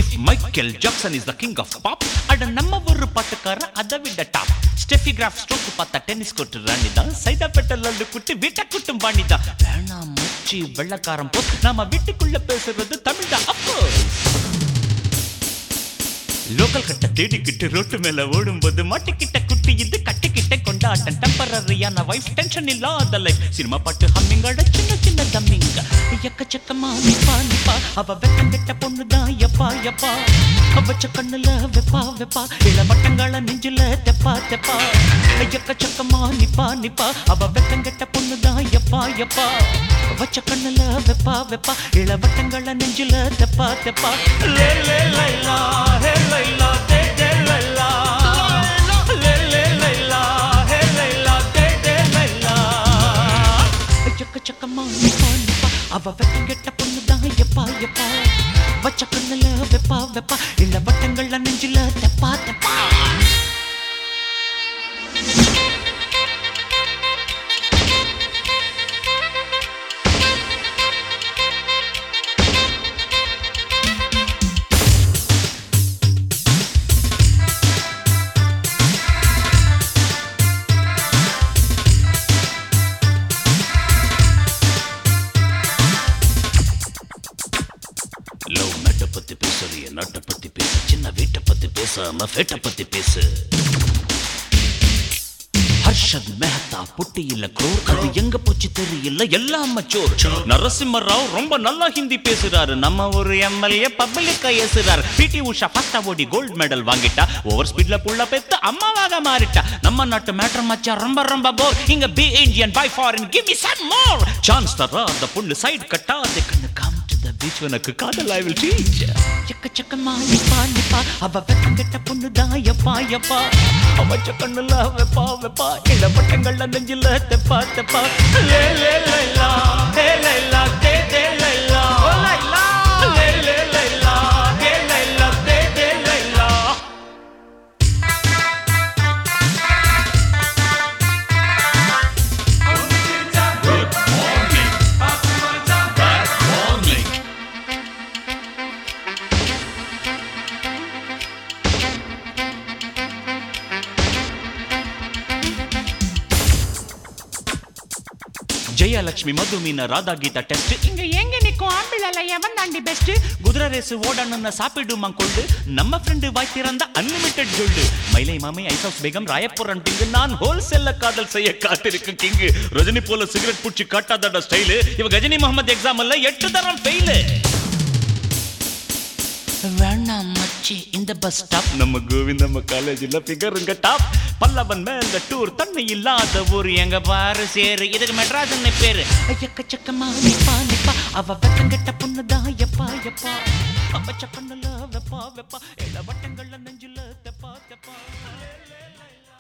if Michael Jackson is the king of pop அட நம்ம ஒரு பாட்டுக்கார அதை விட டாப் ஸ்டெஃபி கிராஃப் ஸ்ட்ரோக் பார்த்தா டென்னிஸ் கோர்ட் ராணி தான் சைதா பெட்டல் அல்லு குட்டி வீட்டை குட்டும் பாணி தான் வேணாம் முச்சி வெள்ளக்காரன் போ நாம வீட்டுக்குள்ள பேசுறது தமிழ் தான் அப்போ லோக்கல் கட்ட தேடிக்கிட்டு ரோட்டு மேல ஓடும்போது மாட்டிக்கிட்ட குட்டி இது கட்டிக்கிட்ட கொண்டாட்டம் டெம்பரரியான வைஃப் டென்ஷன் இல்லாத லைஃப் சினிமா பாட்டு ஹம்மிங்கோட சின்ன சின்ன தம்மிங்க எக்கச்சக்கமா நிப்பா நிப்பா அவ வெக்கம் கெட்ட பொண்ணுதான் எப்பா எப்பா அவச்ச கண்ணுல வெப்பா வெப்பா இள வட்டங்கள நெஞ்சில தெப்பா தெப்பா எக்கச்சக்கமா நிப்பா நிப்பா அவ வெக்கம் கெட்ட பொண்ணுதான் எப்பா எப்பா வச்ச கண்ணுல வெப்பா வெப்பா இள வட்டங்கள நெஞ்சில தெப்பா தெப்பா லே லே லைலா ஹே லைலா தே தே லைலா லே லே லைலா ஹே லைலா தே தே லைலா சக்க சக்கமா நிப்பா நிப்பா அவ வெக்கம் கெட்ட பொண்ணுதான் எப்பா எப்பா வச்ச கண்ணுல வெப்பா வெப்பா இள வட்டங்கள்ல நெஞ்சில தெப்பா தெப்பா லவ் மேட்டை பத்தி பேசுறிய நாட்டை பத்தி பேசு சின்ன வீட்டை பத்தி பேசாம ஃபேட்டை பத்தி பேசு ஹர்ஷத் மெஹ்தா புட்டி இல்ல குரோர் அது எங்க போச்சு தெரியல எல்லாம் மச்சோர் நரசிம்ம ராவ் ரொம்ப நல்லா ஹிந்தி பேசுறாரு நம்ம ஒரு எம்எல்ஏ பப்ளிக்கா ஏசுறாரு பிடி உஷா ஃபர்ஸ்ட் ஓடி கோல்ட் மெடல் வாங்கிட்டா ஓவர் ஸ்பீட்ல புள்ள பெத்து அம்மாவாக மாறிட்டா நம்ம நாட்டு மேட்டர் மச்சா ரொம்ப ரொம்ப போர் இங்க be Indian buy foreign give me some more chance தரா அந்த பொண்ணு சைடு கட்டாத கண்ணு கம் டு த பீச் உனக்கு காதல் ஐ வில் டீச் எக்க சக்கமா நிப்பா நிப்பா அவ வெக்கம் கெட்ட பொண்ணு தான் எப்பா எப்பா அவச்ச கண்ணுல வெப்பா வெப்பா இள பட்டங்கள்ல நெஞ்சில தெப்பா தெப்பா லே லே லைலா ஹே லைலா தே தே லைலா ஓ லைலா லே லே லைலா ஹே லைலா தே தே லைலா ஜெயலட்சுமி மது மீன ராதா கீதா டெஸ்ட் இங்க எங்க நிக்கும் ஆம்பிளல எவன் தாண்டி பெஸ்ட் குதிரை ரேஸ் ஓடணும்னு சாப்பிடுமா கொண்டு நம்ம ஃப்ரெண்டு வாய் திறந்தா அன்லிமிட்டெட் ஜொல்டு மயிலை மாமை ஐஸ் ஹவுஸ் பேகம் ராயப்புரம் டிங்கு நான் ஹோல்சேல்ல காதல் செய்ய காத்திருக்கு கிங்கு ரஜினி போல சிகரெட் பூச்சி காட்டாதட ஸ்டைலு இவ கஜினி முகமது எக்ஸாம் இல்ல எட்டு தரம் ஃபெயிலு வேணாம் மச்சி இந்த பஸ் ஸ்டாப் நம்ம கோவிந்தம்ம காலேஜ்ல பிகருங்க டாப் பல்லவன் மேல டூர் தண்ணி இல்லாத ஊர் எங்க பாரு சேரு இதுக்கு மெட்ராஸ் என்ன பேரு எக்கச்சக்கமா நிப்பா நிப்பா அவ வெக்கம் கெட்ட பொண்ணுதான் எப்பா எப்பா அவ சக்கண்ணுல வெப்பா வெப்பா எல்லா வட்டங்கள்ல நெஞ்சில தெப்பா தெப்பா